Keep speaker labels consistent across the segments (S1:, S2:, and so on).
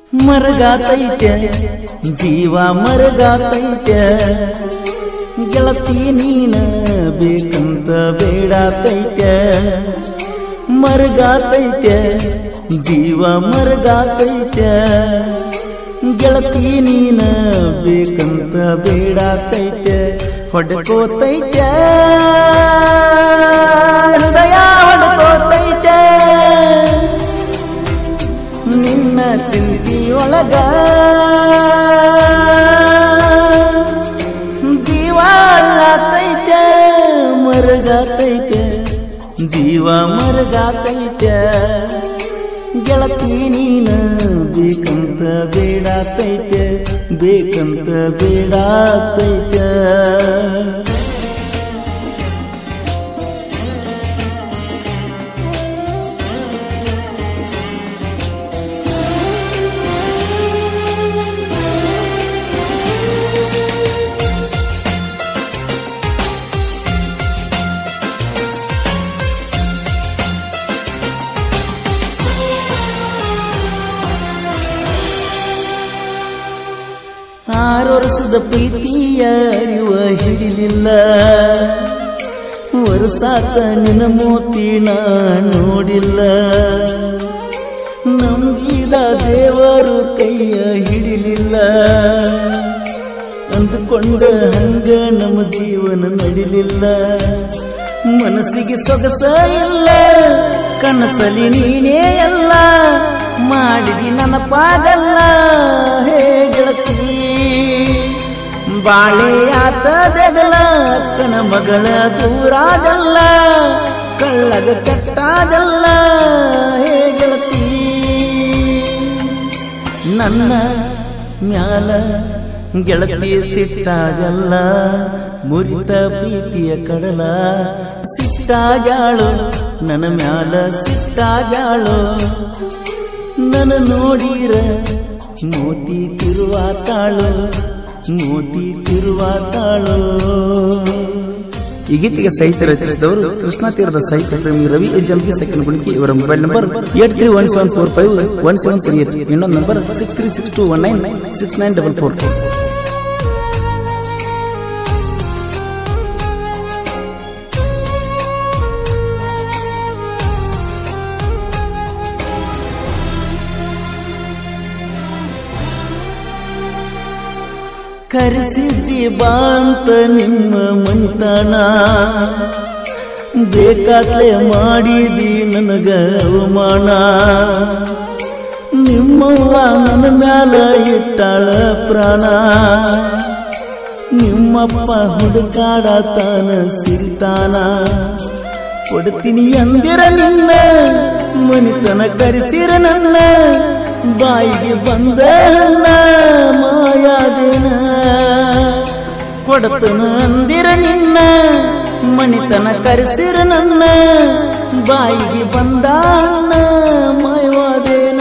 S1: ಮರಗಾತೈತೆ ಜೀವ ಮರಗಾತೈತೆ ಗೆಳತಿ ನೀನ ಬೇಕಂತ ಬೇಡಾತೈತೆ ಮರಗಾತೈತೆ ಜೀವ ಮರಗಾತೈತೆ ಗೆಳತಿ ನೀನ ಬೇಕಂತ ಬೇಡಾತೈತೆ ಹೊಡ್ಕೋತೈತೆ ಹೃದಯ ಹೊಡ್ಕೋತೈತೆ ನಿನ್ನ ಚಿಂತಿಯೊಳಗ ಜೀವ ಅಳ್ಳಾತೈತೆ ಮರಗಾತೈತೆ ಜೀವ ಮರಗಾತೈತೆ ಗೆಳತಿ ನೀನ ಬೇಕಂತ ಬೇಡಾತೈತೆ ಬೇಕಂತ ಬೇಡಾತೈತೆ ಆರು ವರ್ಷದ ಪ್ರೀತಿಯ ಅರಿವ ಹಿಡಿಲಿಲ್ಲ ವರ್ಷಾತ ನಿನ ಮೋತಿನ ನೋಡಿಲ್ಲ ನಂಬಿದ ದೇವರು ಕೈಯ ಹಿಡಿಲಿಲ್ಲ ಅಂದುಕೊಂಡ ಹಂಗ ನಮ್ಮ ಜೀವನ ನಡಿಲಿಲ್ಲ ಮನಸ್ಸಿಗೆ ಸೊಗಸ ಇಲ್ಲ ಕನಸಲಿ ನೀನೇ ಎಲ್ಲ ಮಾಡಿದಿ ನನಪಾಗಲ್ಲ ಹೇ ಗೆಳತಿ ಬಾಳೆ ಆತದಗಲ ಅಕ್ಕನ ಮಗಳ ದೂರಾದಲ್ಲ ಕಳ್ಳಗ ಕೆಟ್ಟಾದಲ್ಲ ಹೇ ಗೆಳತಿ ನನ್ನ ಮ್ಯಾಲ ಗೆಳತಿ ಸಿಟ್ಟಾಗಲ್ಲ ಮುರಿತ ಪ್ರೀತಿಯ ಕಡಲ ಸಿಟ್ಟಾಗ್ಯಾಳು ನನ್ನ ಮ್ಯಾಲ ಸಿಟ್ಟಾಗ್ಯಾಳು ನನ್ನ ನೋಡಿರ ಮೋತಿ ತಿರುವಾತಾಳು ಮೋತಿ ತಿರುವಾತಾಳು
S2: ಈ ಗೀತೆಗೆ ಸಾಹಿತ್ಯ ರಚಿಸಿದವರು ಕೃಷ್ಣಾ ತೀರದ ಸಾಹಿತ್ಯ ಪ್ರೇಮಿ ರವಿ ಜಂಪಿ ಸೆಕೆಂಡ್ ಗುಣಿಕೆ ಇವರ mobile number eight three one seven four five one seven three eight ಇನ್ನೊಂದು number six three six two one nine six nine double four
S1: ಕರೆಸಿದ್ದಿ ಬಾ ಅಂತ ನಿಮ್ಮ ಮನಿತನ ಬೇಕಾತ್ಲೆ ಮಾಡಿದಿ ನನಗ ಅವಮಾನ ನಿಮ್ಮವ್ವ ನನ್ನ ಮ್ಯಾಲ ಇಟ್ಟಾಳ ಪ್ರಾಣ ನಿಮ್ಮಪ್ಪ ಹುಡುಕಾಡತಾನ ಸಿರಿತಾನ ಕೊಡ್ತೀನಿ ಅಂದಿರ ನಿನ್ನ ಮನಿತನ ಕರೆಸಿರ ನನ್ನ ಬಾಯಿಗೆ ಬಂದ ಹಣ್ಣ ಮಾಯಾದೇನ ಕೊಡತನ ಅಂದಿರ ನಿನ್ನ ಮನಿತನ ಕರೆಸಿರ ನನ್ನ ಬಾಯಿಗೆ ಬಂದ ಹಣ್ಣ ಮಾಯವಾದೇನ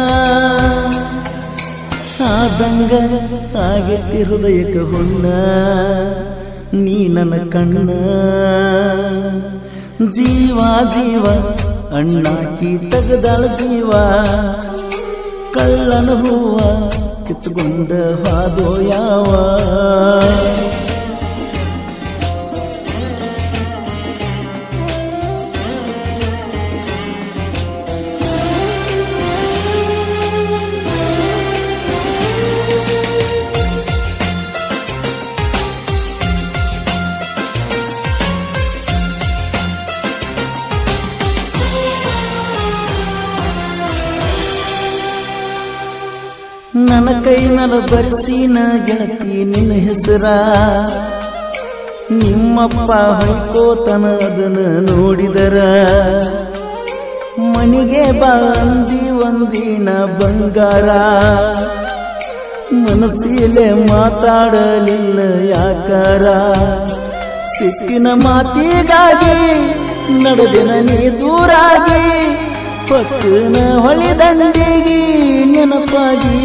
S1: ಆದಂಗ ಆಗೈತಿ ಹೃದಯಕ್ಕೆ ಹುಣ್ಣ ನೀ ನನ್ನ ಕಣ್ಣ ಜೀವ ಜೀವ ಅಣ್ಣಾಕಿ ತೆಗೆದಾಳ ಜೀವ ಕಳ್ಳನ ಹೂವ ಕಿತ್ತುಕೊಂಡ ಹಾದೋ ಯಾವ ನನ್ನ ಕೈ ಮೇಲೆ ಬರೆಸಿನ ಗೆಳತಿ ನಿನ್ನ ಹೆಸರ ನಿಮ್ಮಪ್ಪ ಹೊಯ್ಕೋತನ ಅದನ್ನ ನೋಡಿದರ ಮನಿಗೆ ಬಾ ಅಂದಿ ಒಂದಿನ ಬಂಗಾರ ಮನಸ್ಸಿಲೆ ಮಾತಾಡಲಿಲ್ಲ ಯಾಕಾರ ಸಿಕ್ಕಿನ ಮಾತಿಗಾಗಿ ನಡೆದಿನ ನೀ ದೂರಾಗಿ ಪಕ್ಕನ ಹೊಳಿದಂಡಿಗಿ ನೆನಪಾಗಿ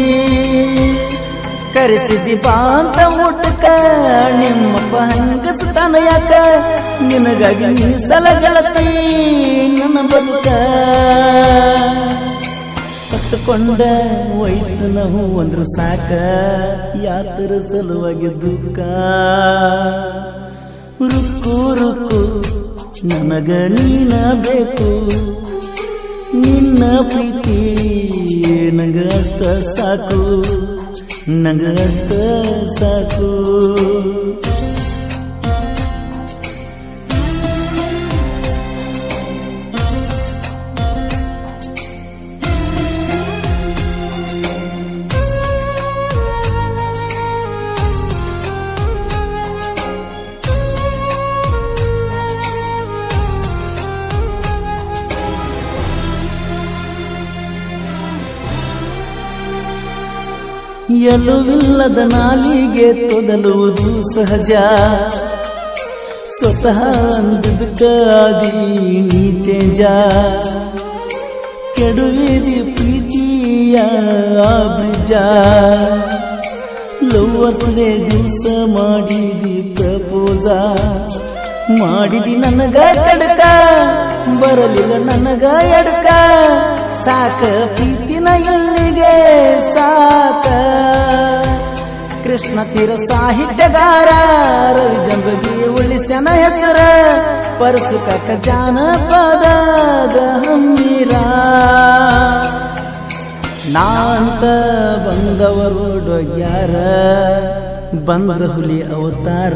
S1: ಕರೆಸಿದಿ ಬಾ ಅಂತ ಊಟಕ್ಕ ನಿಮ್ಮಪ್ಪ ಹಂಗಸ್ತಾನ ಯಾಕ ನಿನಗಾಗಿ ಮೀಸಲ ಗೆಳತಿ ನನ್ನ ಬದುಕ
S2: ಮುಟ್ಟಕೊಂಡ ಒಯ್ತು ನಾವು ಅಂದ್ರು ಸಾಕ ಯಾತರ ಸಲುವಾಗಿ ದುಃಖ ರುಕ್ಕು ರುಕ್ಕು ನನಗ ನೀನ ಬೇಕು ನಿನ್ನ ಪ್ರೀತಿ ನಂಗ ಅಷ್ಟ ಸಾಕು ನಂಗ ಅಷ್ಟ ಸಾಕು ಎಲುವಿಲ್ಲದ ನಾಲಿಗೆ ತೊದಲುವುದು ಸಹಜ ಸ್ವತಃ ಅಂದದಕ್ಕಾದಿ ನೀಚೇಜ ಕೆಡುವಿದಿ ಪ್ರೀತಿಯ ಬ್ರಿಜ ಲವ್ವರ್ಸ್ಗೆ ದಿವಸ ಮಾಡಿದಿ ಪ್ರಪೋಸ ಮಾಡಿದಿ ನನಗ ಕಡಕ ಬರಲಿಲ್ಲ ನನಗ ಎಡಕ ಸಾಕ ಪ್ರೀತಿನ ಇಲ್ಲಿಗೆ ಸಾಕ ಕೃಷ್ಣ ತೀರ ಸಾಹಿತ್ಯಗಾರ ರವಿ ಜಂಬಗಿ ಉಳಿಸನ ಹೆಸರ ಪರಸು ಕಕ್ಕ ಜಾನಪದದ ಹಮ್ಮಿರ ನಾಂತ ಬಂದವರು ಡೊಗ್ಯಾರ ಬಂದ್ರ ಹುಲಿ ಅವತಾರ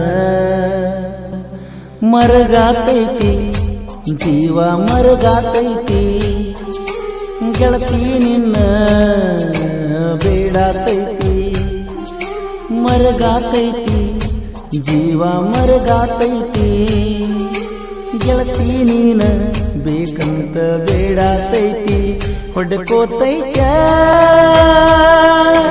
S2: ಮರಗಾತೈತಿ ಜೀವ ಮರಗಾತೈತಿ ಗೆಳತಿ ನಿನ್ನ ಬೇಡಾತೈತಿ ಮರಗಾತೈತಿ ಜೀವ ಮರಗಾತೈತಿ ಗೆಳತಿ ನೀನ ಬೇಕಂತ ಬೇಡಾತೈತಿ ಹೊಡ್ಕೋತೈತ್ಯ